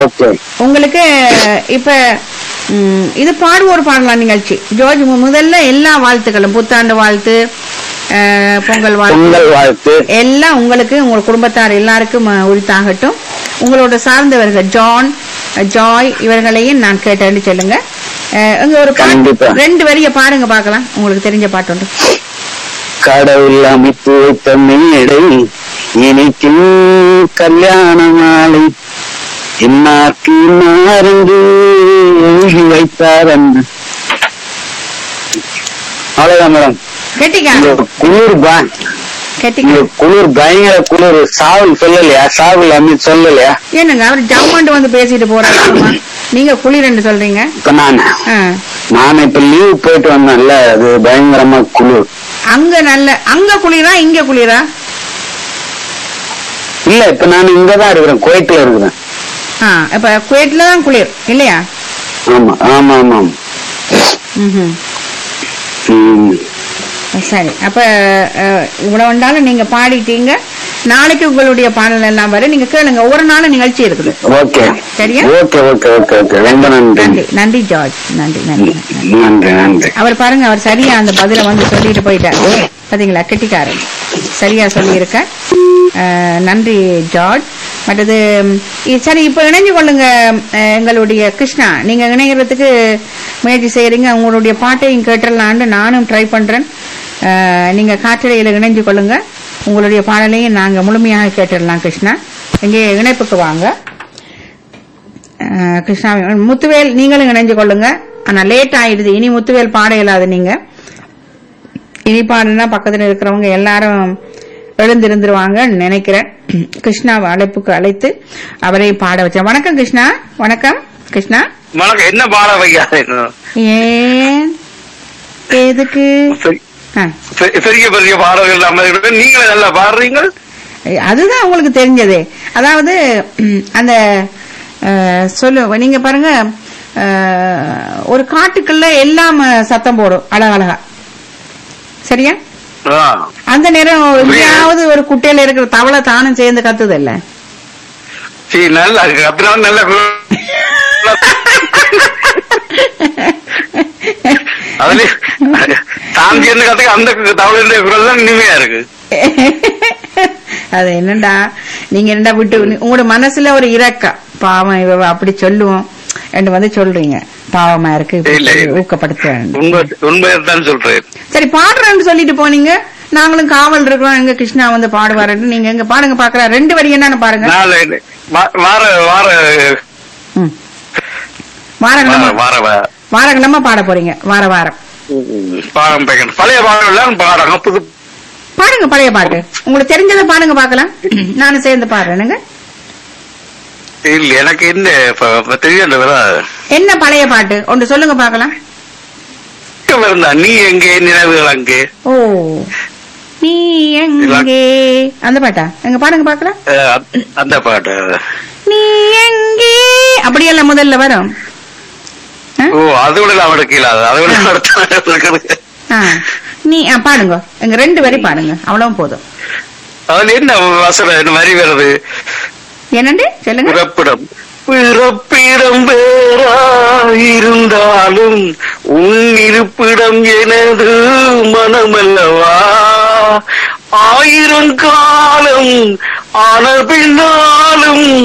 Okay உங்களுக்கு இப்ப ம், இது பாடுவோர் பாடலாம் நிகழ்ச்சி ஜோர்ஜ் மு- முதல்ல எல்லா வாழ்த்துக்களும் புத்தாண்டு வாழ்த்து அஹ், பொங்கல் வாழ்த்து பொங்கல் வாழ்த்து எல்லாம் உங்களுக்கு உங்க குடும்பத்தார் எல்லாருக்கும் அஹ், உரித்தாகட்டும் உங்களோட சார்ந்தவர்கள் ஜான் அஹ், ஜாய் இவர்களையும் நான் கேட்டேன்னு சொல்லுங்க அஹ், இங்க ஒரு பாட்டு கண்டிப்பா. ரெண்டு வரிய பாடுங்க பார்க்கலாம் உங்களுக்கு தெரிஞ்ச பாட்டு ஒன்று கடவுள் அமைத்து வைத்த மேடை இனிக்கும் கல்யாண மாலை இன்னார்க்கு இன்னாரென்று எழுதி வைத்தார் அன்று அவ்வளவுதான் மேடம் கெட்டிக்கா இந்த குளிர் பா கெட்டிக்கா இந்த குளிர் பயங்கர குளிர் சாவல் சொல்லலையா சாவல் அமித் சொல்லலையா என்னங்க அவர் ஜம்மாண்டு வந்து பேசிட்டு போறாரு சும்மா. நீங்க குளிரன்னு சொல்றீங்க இப்ப நான் ஆ. நான் இப்ப லீவ் போயிட்டு வந்தேன்ல அது பயங்கரமா குளிர் அங்க நல்ல அங்க குளிரா இங்க குளிரா இல்ல இப்ப நான் இங்கதான் இருக்கிறேன் குவைட்ல இருக்கிறேன் ஆ இப்ப குவைட்ல தான் குளிர் இல்லையா ஆமா ஆமா ஆமா ம்ஹும். ம். சரி அப்ப அஹ், இவ்வளவு வந்தாலும் நீங்க பாடிட்டீங்க நாளைக்கு உங்களுடைய பாடல் எல்லாம் வரும் நீங்க கேளுங்க ஒவ்வொரு நாளும் நிகழ்ச்சி இருக்குது ஓகே சரியா? ஓகே ஓகே ஓகே ஓகே ரொம்ப நன்றி நன்றி நன்றி ஜார்ஜ் நன்றி நன்றி நன்றி. நன்றி நன்றி அவர் பாருங்க அவர் சரியா அந்த பதில வந்து சொல்லிட்டு போயிட்டாரு பாத்தீங்களா கெட்டிக்காரன் சரியா சொல்லியிருக்க அஹ், நன்றி ஜார்ஜ் மற்றது ம், இ- சரி இப்ப இணைஞ்சு கொள்ளுங்க அஹ், எங்களுடைய கிருஷ்ணா நீங்க இணைகிறதுக்கு முயற்சி செய்யறீங்க உங்களுடைய பாட்டையும் கேட்டுடலான்னு நானும் ட்ரை பண்றேன் அஹ், நீங்க காற்றலையில இணைஞ்சு கொள்ளுங்க உங்களுடைய பாடலையும் நாங்க முழுமையாக கேட்டுடலாம் கிருஷ்ணா இங்கே இணைப்புக்கு வாங்க அஹ், கிருஷ்ணா முத்துவேல் நீங்களும் இணைஞ்சு கொள்ளுங்க ஆனா லேட் ஆயிடுது இனி முத்துவேல் பாட இயலாது நீங்க இனி பாடுனா பக்கத்துல இருக்கிறவங்க எல்லாரும் எழுந்திருந்துருவாங்க நினைக்கிறேன் கிருஷ்ணாவை அழைப்புக்கு அழைத்து அவரை பாட வச்சேன் வணக்கம் கிருஷ்ணா வணக்கம் கிருஷ்ணா வணக்கம் என்ன பாட வைக்காது ஏன் எதுக்கு ஆ, பெரிய பெரிய பாடல்கள் நம்ம இருக்கு. நீங்களே நல்லா பாடுறீங்க அதுதான் உங்களுக்கு தெரிஞ்சது அதாவது ம், அந்த அஹ், சொல்லு நீங்க பாருங்க அஹ், ஒரு காட்டுக்குள்ள எல்லாம் சத்தம் போடும் அழகழகா சரியா ஆ. அந்த நேரம் எங்கேயாவது ஒரு குட்டையில இருக்கிற தவளை தானும் சேர்ந்து கத்துது இல்ல சரி நல்லா இருக்கு அப்படின்னா நல்ல அதுல தாண்டி என்ன கத்துக்க அந்த தவளையுடைய குரல் தான் இனிமையா இருக்கு அது என்னடா நீங்க என்னடா விட்டு உங்களோட மனசுல ஒரு இரக்கம் பாவம் இவ அப்படி சொல்லுவோம் என்று வந்து சொல்றீங்க பாவமா இருக்கு இப்படி இல்ல, சொல்லி இல்ல. ஊக்கப்படுத்த வேண்டும். உண்மை உண்மையை தான் சொல்றேன் சரி பாடுறேன்னு சொல்லிட்டு போனீங்க நாங்களும் காவல் இருக்கிறோம் எங்க கிருஷ்ணா வந்து பாடுவாருன்னு நீங்க எங்க பாடுங்க பாக்கலாம் ரெண்டு வரி என்னன்னு பாருங்க நாளை வா- வார வார ம். வாரக்கிழமை வார வார வா- வாரக்கிழமை பாட போறீங்க வார வாரம் பாடம் பேக்கணும் பழைய பாடலாம் பாடுறாங்க புது பாடுங்க பழைய பாட்டு உங்களுக்கு தெரிஞ்சதை பாடுங்க பாக்கலாம் நானும் சேர்ந்து பாடுறேனுங்க இல்ல எனக்கு என்ன இப்ப- இப்ப தெரியல வராது என்ன பழைய பாட்டு ஒன்று சொல்லுங்க பாக்கலாம் இருந்தா நீ எங்கே நினைவுகள் அங்கே ஓ நீ எங்கே அந்த பாட்டா எங்க பாடுங்க பாக்கலாம் அஹ் அந்த- அந்த பாட்டு நீ எங்கே அப்படியெல்லாம் முதல்ல வரும் ஆ? ஓ அது கூட நான் எடுக்கல அது அதை விட அடுத்த இருக்குது ஆ. நீ ஆ, பாடுங்க எங்க ரெண்டு வரி பாடுங்க அவ்வளவும் போதும் அதுல என்ன வசனம் என்ன வரி வருது என்னண்டு சொல்லுங்க பிறப்பிடம் பிறப்பிடம் வேறாயிருந்தாலும் உன் இருப்பிடம் எனது மனமல்லவா ஆயிரம் காலம் ஆன பின்னாலும்